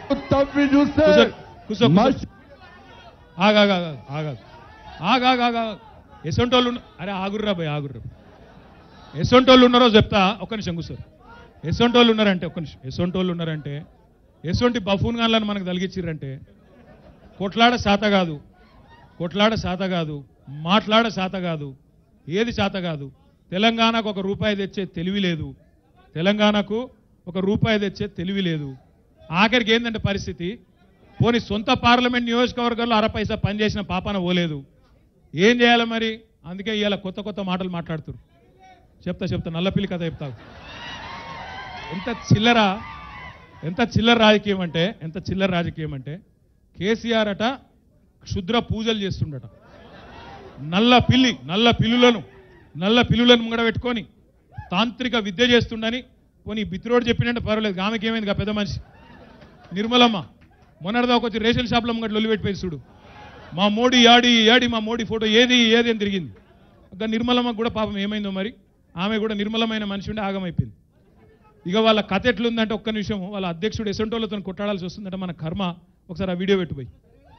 తవ్వి చూస్తే కూర్చో, కూర్చో, కూర్చో. మసి- ఆగాగా ఆగా ఆగాగా ఎసొంటోళ్ళు ఉన్న- అరే ఆగుర్రా భయ్ ఆగుర్రా ఎసొంటోళ్ళు ఉన్నారో చెప్తా ఒక్క నిమిషం కూర్చో ఎసొంటోళ్ళు ఉన్నారంటే ఒక్క నిమిషం ఎసొంటోళ్ళు ఉన్నారంటే ఎసొంటి బఫూన్ గాన్లను మనకు తలిగించిర్రంటే కొట్లాడ శాత కాదు కొట్లాడ శాత కాదు మాట్లాడ శాత కాదు ఏది శాత కాదు తెలంగాణకు ఒక రూపాయి తెచ్చే తెలివి లేదు తెలంగాణకు ఒక రూపాయి తెచ్చే తెలివి లేదు ఆఖరికి ఏంటంటే పరిస్థితి పోనీ సొంత పార్లమెంట్ నియోజకవర్గంలో అర పైసా పనిచేసిన పాపాన పోలేదు ఏం చేయాలి మరి అందుకే ఇవాళ కొత్త కొత్త మాటలు మాట్లాడుతున్నారు చెప్తా చెప్తా నల్లపిల్లి కథ చెప్తా ఎంత చిల్లర ఎంత చిల్లర రాజకీయం అంటే ఎంత చిల్లర రాజకీయం అంటే కేసీఆర్ అట క్షుద్ర పూజలు చేస్తుండట నల్ల పిల్లి నల్ల పిల్లులను నల్ల పిల్లులను ముంగడ పెట్టుకొని తాంత్రిక విద్య చేస్తుండని పోనీ బిత్రోడు చెప్పినట్టు పర్వాలేదు ఆమెకి ఏమైంది గా పెద్ద మనిషి నిర్మలమ్మ మొన్నటిదాకా వచ్చి రేషన్ షాప్లో ముంగట లొల్లి పెట్టిపోయి చూడు మా మోడీ యాడి యాడి మా మోడీ ఫోటో ఏది ఏది అని తిరిగింది ఇంకా నిర్మలమ్మకు కూడా పాపం ఏమైందో మరి ఆమె కూడా నిర్మలమైన మనిషి ఉండి ఆగమైపోయింది ఇక వాళ్ళ కథ ఎట్లుందంటే ఒక్క నిమిషం వాళ్ళ అధ్యక్షుడు ఎసంటోళ్ళతో కొట్టాడాల్సి వస్తుందంటే మన కర్మ ఒకసారి ఆ వీడియో పెట్టుపోయి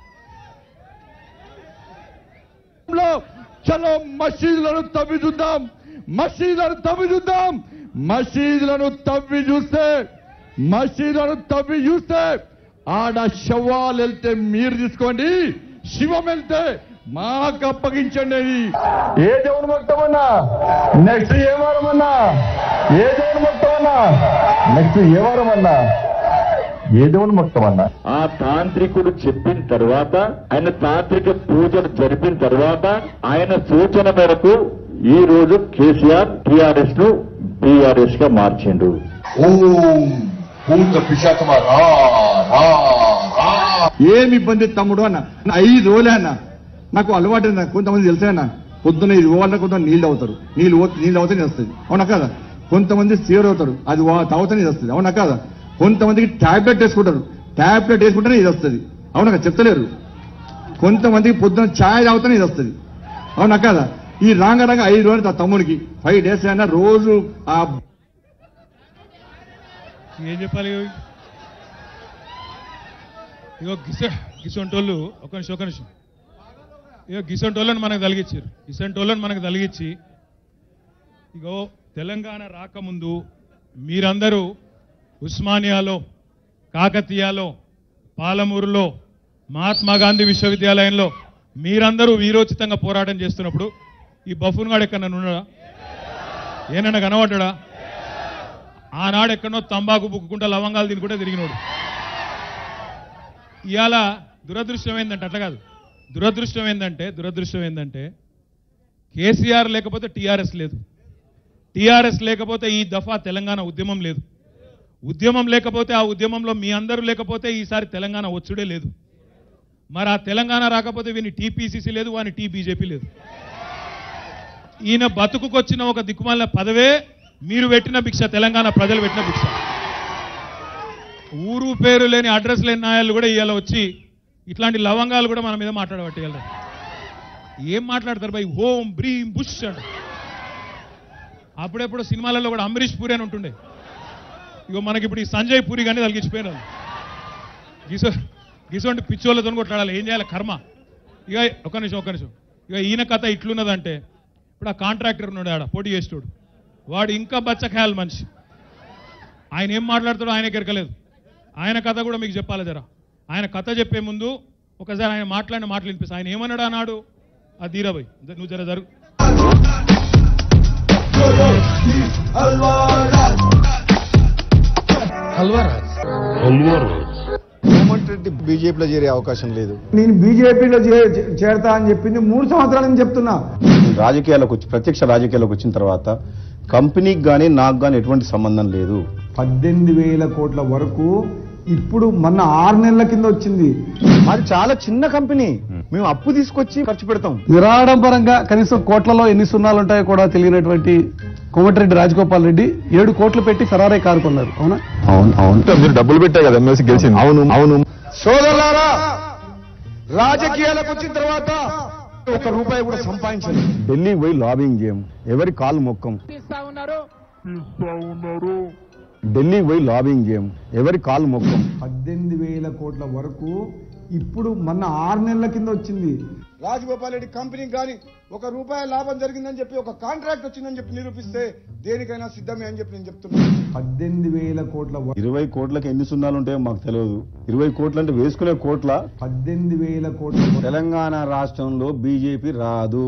లో చలో మసీదులను తవ్వి చూద్దాం మసీదులను తవ్వి చూద్దాం మసీదులను తవ్వి చూస్తే మసీదులను తవ్వి చూస్తే ఆడ శవాలు వెళ్తే మీరు తీసుకోండి శివం వెళ్తే మాకు అప్పగించండి అది ఏ దేవుని మొత్తమన్నా నెక్స్ట్ ఏ వారం అన్నా ఏ దేవుని మొత్తమన్నా నెక్స్ట్ ఏ వారం అన్నా ఏ దేవుని మొత్తం అన్నా ఆ తాంత్రికుడు చెప్పిన తర్వాత ఆయన తాంత్రిక పూజలు జరిపిన తర్వాత ఆయన సూచన మేరకు ఈ రోజు కేసీఆర్ టిఆర్ఎస్ ను బీఆర్ఎస్ గా మార్చిండు ఓం భూత పిశాచమా రా రా రా ఏమి ఇబ్బంది తమ్ముడు అన్న ఐదు రోజులే అన్న నాకు అలవాటు అన్న కొంతమంది తెలుసా అన్న పొద్దున్న ఇది పోవాలన్నా కొంత నీళ్ళు అవుతారు నీళ్ళు పోతే నీళ్ళు అవుతానే వస్తుంది అవునా కదా కొంతమంది సీవర్ అవుతారు అది వా- తాగుతానే ఇది వస్తుంది అవునా కదా కొంతమందికి టాబ్లెట్ వేసుకుంటారు టాబ్లెట్ వేసుకుంటేనే ఇది వస్తుంది అవునా కదా చెప్తలేరు కొంతమందికి పొద్దున్న ఛాయ్ తాగుతానే ఇది వస్తుంది అవునా కదా ఈ రాంగ రాంగ ఐదు రోజులు నా తమ్ముడికి ఫైవ్ డేస్ అయినా రోజు ఆ ఏం చెప్పాలి ఇగో? ఇగో గిస గిసొంటోళ్ళు ఒక నిమిషం ఒక నిమిషం ఇగో గిసొంటోళ్ళని మనకు తలిగించారు గిసొంటోళ్ళని మనకు తలిగించి ఇగో తెలంగాణ రాకముందు మీరందరూ ఉస్మానియాలో కాకతీయాలో పాలమూరులో మహాత్మా గాంధీ విశ్వవిద్యాలయంలో మీరందరూ వీరోచితంగా పోరాటం చేస్తున్నప్పుడు ఈ బఫూన్ గాడు ఎక్కడ ఉన్నాడా ఏనన్నా కనబడ్డా ఆనాడు ఎక్కడో తంబాకు బుక్కుంటా లవంగాలు తినుకుంటే తిరిగినోడు ఇవాళ దురదృష్టం ఏంటంటే అట్లా కాదు దురదృష్టం ఏంటంటే దురదృష్టం ఏంటంటే కేసీఆర్ లేకపోతే టీఆర్ఎస్ లేదు టీఆర్ఎస్ లేకపోతే ఈ దఫా తెలంగాణ ఉద్యమం లేదు ఉద్యమం లేకపోతే ఆ ఉద్యమంలో మీ అందరూ లేకపోతే ఈసారి తెలంగాణ వచ్చుడే లేదు మరి ఆ తెలంగాణ రాకపోతే వీని టీపీసీసీ లేదు వాని టీ బీజేపీ లేదు ఈయన బతుకుకొచ్చిన ఒక దిక్కుమాలిన పదవే మీరు పెట్టిన భిక్ష తెలంగాణ ప్రజలు పెట్టిన భిక్ష ఊరు పేరు లేని అడ్రస్ లేని నాయాలు కూడా ఇవాళ వచ్చి ఇట్లాంటి లవంగాలు కూడా మన మీద మాట్లాడబట్టి వెళ్తారు ఏం మాట్లాడతారు బై హోం బ్రీం బుష్ అంట అప్పుడెప్పుడు సినిమాలలో కూడా అంబరీష్ పూరి అని ఉంటుండే ఇగో మనకి ఇప్పుడు ఈ సంజయ్ పూరి కానీ తలిగించిపోయినారు గిసో గిసోంటి పిచ్చోళ్ళతో కొట్లాడాలి ఏం చేయాలి కర్మ ఇక ఒక నిమిషం ఒక నిమిషం ఇక ఈయన కథ ఇట్లున్నదంటే ఇప్పుడు ఆ కాంట్రాక్టర్ ఉన్నాడు ఆడ పోటీ చేసేటోడు వాడు ఇంకా బచ్చఖాయాలి మనిషి ఆయన ఏం మాట్లాడతాడో ఆయనకి ఎరకలేదు ఆయన కథ కూడా మీకు చెప్పాలి జరా ఆయన కథ చెప్పే ముందు ఒకసారి ఆయన మాట్లాడిన మాటలు వినిపిస్తా ఆయన ఏమన్నాడు అన్నాడు ఆ ధీరాబాయ్ నువ్వు జర జరుగు రేవంత్ రెడ్డి బీజేపీలో చేరే అవకాశం లేదు నేను బీజేపీలో చే- చేరతా అని చెప్పింది మూడు సంవత్సరాల నుంచి చెప్తున్నా రాజకీయాలకు వచ్చి ప్రత్యక్ష రాజకీయాలకు వచ్చిన తర్వాత కంపెనీకి కానీ నాకు కానీ ఎటువంటి సంబంధం లేదు పద్దెనిమిది వేల కోట్ల వరకు ఇప్పుడు మొన్న ఆరు నెలల కింద వచ్చింది అది చాలా చిన్న కంపెనీ మేము అప్పు తీసుకొచ్చి ఖర్చు పెడతాం నిరాడంబరంగా కనీసం కోట్లలో ఎన్ని సున్నాలు ఉంటాయో కూడా తెలియనటువంటి కోమటిరెడ్డి రాజగోపాల్ రెడ్డి ఏడు కోట్లు పెట్టి ఫెరారీ కారు కొన్నారు అవునా అవును అవును మీరు డబ్బులు పెట్టే కదా ఎమ్మెల్సీ గెలిచింది అవును అవును సోదరులారా రాజకీయాలకు వచ్చిన తర్వాత ఒక రూపాయి కూడా సంపాదించండి ఢిల్లీ పోయి లాబింగ్ చేయం ఎవరి కాలు మొక్కం ఢిల్లీ పోయి లాబింగ్ చేయం ఎవరి కాలు మొక్కం పద్దెనిమిది వేల కోట్ల వరకు ఇప్పుడు మొన్న ఆరు నెలల కింద వచ్చింది రాజగోపాల్ రెడ్డి కంపెనీకి కానీ ఒక రూపాయి లాభం జరిగిందని చెప్పి ఒక కాంట్రాక్ట్ వచ్చిందని చెప్పి నిరూపిస్తే దేనికైనా సిద్ధమే అని చెప్పి నేను చెప్తున్నాను పద్దెనిమిది వేల కోట్ల వ- ఇరవై కోట్లకి ఎన్ని సున్నాలు ఉంటాయో మాకు తెలియదు ఇరవై కోట్లు అంటే వేసుకునే కోట్ల పద్దెనిమిది వేల కోట్ల తెలంగాణ రాష్ట్రంలో బీజేపీ రాదు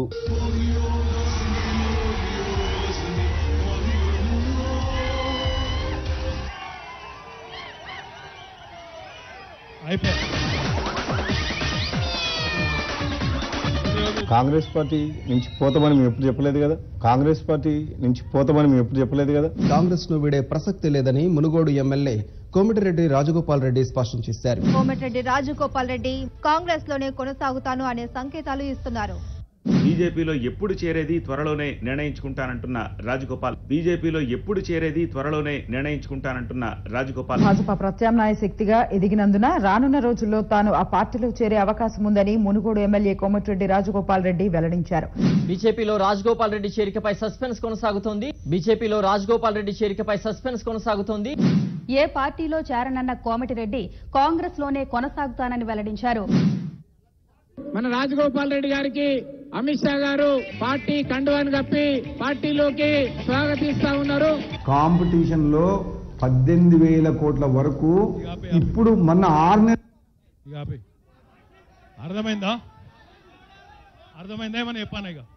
అయిపోయింది కాంగ్రెస్ పార్టీ నుంచి పోతామని మేము ఎప్పుడు చెప్పలేదు కదా కాంగ్రెస్ పార్టీ నుంచి పోతామని మేము ఎప్పుడు చెప్పలేదు కదా కాంగ్రెస్ ను వీడే ప్రసక్తి లేదని మునుగోడు ఎమ్మెల్యే కోమిటిరెడ్డి రాజగోపాల్ రెడ్డి స్పష్టం చేశారు కోమటిరెడ్డి రాజగోపాల్ రెడ్డి కాంగ్రెస్ లోనే కొనసాగుతాను అనే సంకేతాలు ఇస్తున్నారు బీజేపీలో ఎప్పుడు చేరేది త్వరలోనే నిర్ణయించుకుంటానంటున్న రాజగోపాల్ బీజేపీలో ఎప్పుడు చేరేది త్వరలోనే నిర్ణయించుకుంటానంటున్న రాజగోపాల్ భాజపా ప్రత్యామ్నాయ శక్తిగా ఎదిగినందున రానున్న రోజుల్లో తాను ఆ పార్టీలో చేరే అవకాశం ఉందని మునుగోడు ఎమ్మెల్యే కోమటిరెడ్డి రాజగోపాల్ రెడ్డి వెల్లడించారు బీజేపీలో రాజగోపాల్ రెడ్డి చేరికపై సస్పెన్స్ కొనసాగుతోంది బీజేపీలో రాజగోపాల్ రెడ్డి చేరికపై సస్పెన్స్ కొనసాగుతోంది ఏ పార్టీలో చేరనన్న కోమటిరెడ్డి కాంగ్రెస్ లోనే కొనసాగుతానని వెల్లడించారు మన రాజగోపాల్ రెడ్డి గారికి అమిత్ షా గారు పార్టీ కండువాని కప్పి పార్టీలోకి స్వాగతిస్తా ఉన్నారు కాంపిటీషన్ లో పద్దెనిమిది వేల కోట్ల వరకు ఇప్పుడు మొన్న ఆరు నెలల ఇక ఆపే అర్థమైందా అర్థమైందా ఏమని చెప్పాను ఇక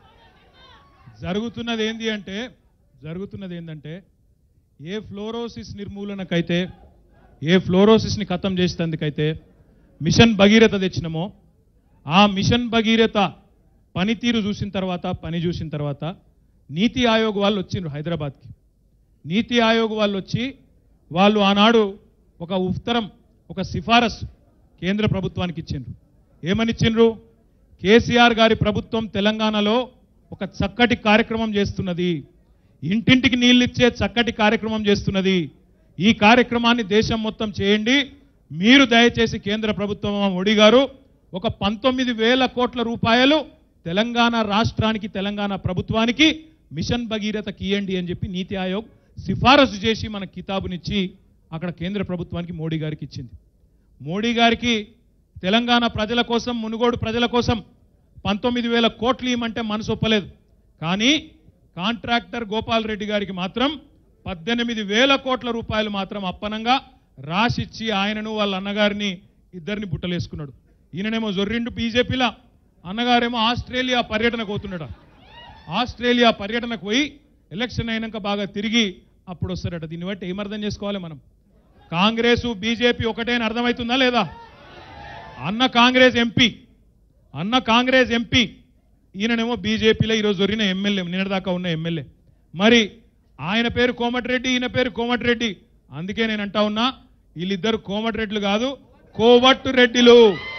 జరుగుతున్నది ఏంది అంటే జరుగుతున్నది ఏంటంటే ఏ ఫ్లోరోసిస్ నిర్మూలనకైతే ఏ ఫ్లోరోసిస్ని ఖతం చేసేందుకైతే మిషన్ భగీరథ తెచ్చినామో ఆ మిషన్ భగీరథ పనితీరు చూసిన తర్వాత పని చూసిన తర్వాత నీతి ఆయోగ్ వాళ్ళు వచ్చిండ్రు హైదరాబాద్కి నీతి ఆయోగ్ వాళ్ళు వచ్చి వాళ్ళు ఆనాడు ఒక ఉత్తరం ఒక సిఫారసు కేంద్ర ప్రభుత్వానికి ఇచ్చిండ్రు ఏమని ఇచ్చిండ్రు కేసీఆర్ గారి ప్రభుత్వం తెలంగాణలో ఒక చక్కటి కార్యక్రమం చేస్తున్నది ఇంటింటికి నీళ్ళిచ్చే చక్కటి కార్యక్రమం చేస్తున్నది ఈ కార్యక్రమాన్ని దేశం మొత్తం చేయండి మీరు దయచేసి కేంద్ర ప్రభుత్వం మోడీ గారు ఒక పంతొమ్మిది వేల కోట్ల రూపాయలు తెలంగాణ రాష్ట్రానికి తెలంగాణ ప్రభుత్వానికి మిషన్ భగీరథకి ఇయ్యండి అని చెప్పి నీతి ఆయోగ్ సిఫారసు చేసి మన కితాబునిచ్చి అక్కడ కేంద్ర ప్రభుత్వానికి మోడీ గారికి ఇచ్చింది మోడీ గారికి తెలంగాణ ప్రజల కోసం మునుగోడు ప్రజల కోసం పంతొమ్మిది వేల కోట్లు ఇవ్వమంటే మనసు ఒప్పలేదు కానీ కాంట్రాక్టర్ గోపాల్ రెడ్డి గారికి మాత్రం పద్దెనిమిది వేల కోట్ల రూపాయలు మాత్రం అప్పనంగా రాసిచ్చి ఆయనను వాళ్ళ అన్నగారిని ఇద్దరిని బుట్టలేసుకున్నాడు ఈయననేమో జొర్రిండు బీజేపీలా అన్నగారేమో ఆస్ట్రేలియా పర్యటనకు పోతున్నాడు ఆస్ట్రేలియా పర్యటనకు పోయి ఎలక్షన్ అయినాక బాగా తిరిగి అప్పుడు వస్తారట దీన్ని బట్టి ఏం అర్థం చేసుకోవాలి మనం కాంగ్రెసు బీజేపీ ఒకటే అని అర్థమవుతుందా లేదా అన్న కాంగ్రెస్ ఎంపీ అన్న కాంగ్రెస్ ఎంపీ ఈయననేమో బీజేపీలో ఈరోజు దొరికిన ఎమ్మెల్యే నిన్నటిదాకా ఉన్న ఎమ్మెల్యే మరి ఆయన పేరు కోమటిరెడ్డి ఈయన పేరు కోమటిరెడ్డి అందుకే నేను అంటా ఉన్నా వీళ్ళిద్దరు కోమటిరెడ్లు కాదు కోవట్టు రెడ్డిలు